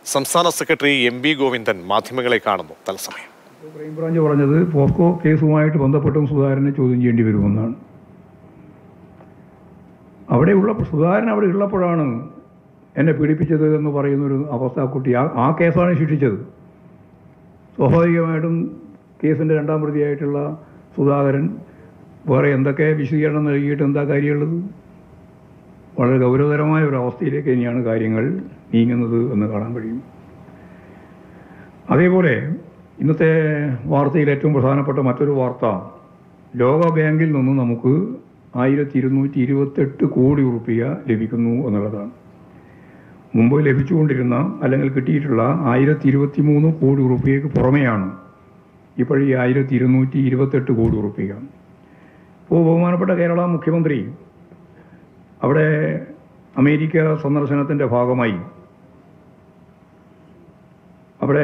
സംസ്ഥാന secretary M V Govindan മാധ്യമങ്ങളെ കാണുന്നു തത്സമയം ക്രൈംബ്രാഞ്ച് പറഞ്ഞത് പോസ്കോ കേസുമായിട്ട് ബന്ധപ്പെട്ടും സുധാകരനെ ചോദ്യം ചെയ്യേണ്ടി വരുമെന്നാണ് അവിടെയുള്ള സുധാകരൻ അവിടെ ഉള്ളപ്പോഴാണ് എന്നെ പീഡിപ്പിച്ചത് എന്ന് പറയുന്നൊരു അവസ്ഥ ആ കുട്ടി ആ ആ കേസാണ് ശിക്ഷിച്ചത് സ്വാഭാവികമായിട്ടും കേസിൻ്റെ രണ്ടാം പ്രതിയായിട്ടുള്ള സുധാകരൻ വേറെ എന്തൊക്കെ വിശദീകരണം നൽകിയിട്ട് എന്താ കാര്യമുള്ളത് വളരെ ഗൗരവതരമായ ഒരു അവസ്ഥയിലേക്ക് തന്നെയാണ് കാര്യങ്ങൾ നീങ്ങുന്നത് എന്ന് കാണാൻ കഴിയും അതേപോലെ ഇന്നത്തെ വാർത്തയിൽ ഏറ്റവും പ്രധാനപ്പെട്ട മറ്റൊരു വാർത്ത ലോക ബാങ്കിൽ നിന്ന് നമുക്ക് ആയിരത്തി ഇരുന്നൂറ്റി ഇരുപത്തെട്ട് കോടി ഉറുപ്പിക ലഭിക്കുന്നു എന്നുള്ളതാണ് മുമ്പ് ലഭിച്ചുകൊണ്ടിരുന്ന അല്ലെങ്കിൽ കിട്ടിയിട്ടുള്ള ആയിരത്തി ഇരുപത്തി മൂന്ന് കോടി ഉറുപ്പികയ്ക്ക് പുറമെയാണ് ഇപ്പോൾ ഈ ആയിരത്തി ഇരുന്നൂറ്റി ഇരുപത്തെട്ട് കോടി ഉറുപ്പിക ഇപ്പോൾ ബഹുമാനപ്പെട്ട കേരള മുഖ്യമന്ത്രി അവിടെ അമേരിക്ക സന്ദർശനത്തിൻ്റെ ഭാഗമായി അവിടെ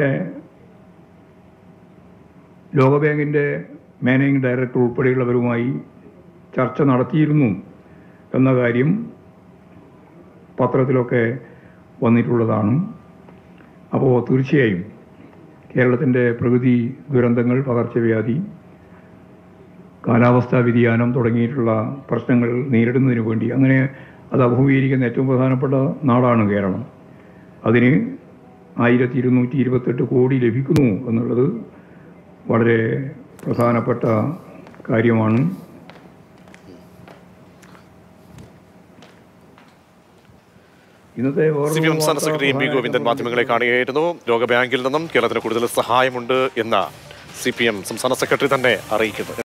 ലോകബാങ്കിൻ്റെ മാനേജിംഗ് ഡയറക്ടർ ഉൾപ്പെടെയുള്ളവരുമായി ചർച്ച നടത്തിയിരുന്നു എന്ന കാര്യം പത്രത്തിലൊക്കെ വന്നിട്ടുള്ളതാണ് അപ്പോൾ തീർച്ചയായും കേരളത്തിൻ്റെ പ്രകൃതി ദുരന്തങ്ങൾ പകർച്ചവ്യാധി കാലാവസ്ഥാ വ്യതിയാനം തുടങ്ങിയിട്ടുള്ള പ്രശ്നങ്ങൾ നേരിടുന്നതിന് വേണ്ടി അങ്ങനെ അത് അഭിമുഖീകരിക്കുന്ന ഏറ്റവും പ്രധാനപ്പെട്ട നാടാണ് കേരളം അതിന് ആയിരത്തി ഇരുന്നൂറ്റി ഇരുപത്തെട്ട് കോടി ലഭിക്കുന്നു എന്നുള്ളത് വളരെ പ്രധാനപ്പെട്ട കാര്യമാണ് ഇന്നത്തെ വേറൊരു സി പി എം സംസ്ഥാന വാർത്ത സെക്രട്ടറി എം വി ഗോവിന്ദൻ മാധ്യമങ്ങളെ കാണുകയായിരുന്നു ലോകബാങ്കിൽ നിന്നും കേരളത്തിന് കൂടുതൽ സഹായമുണ്ട് എന്ന സി പി എം സംസ്ഥാന സെക്രട്ടറി തന്നെ അറിയിക്കുന്നത്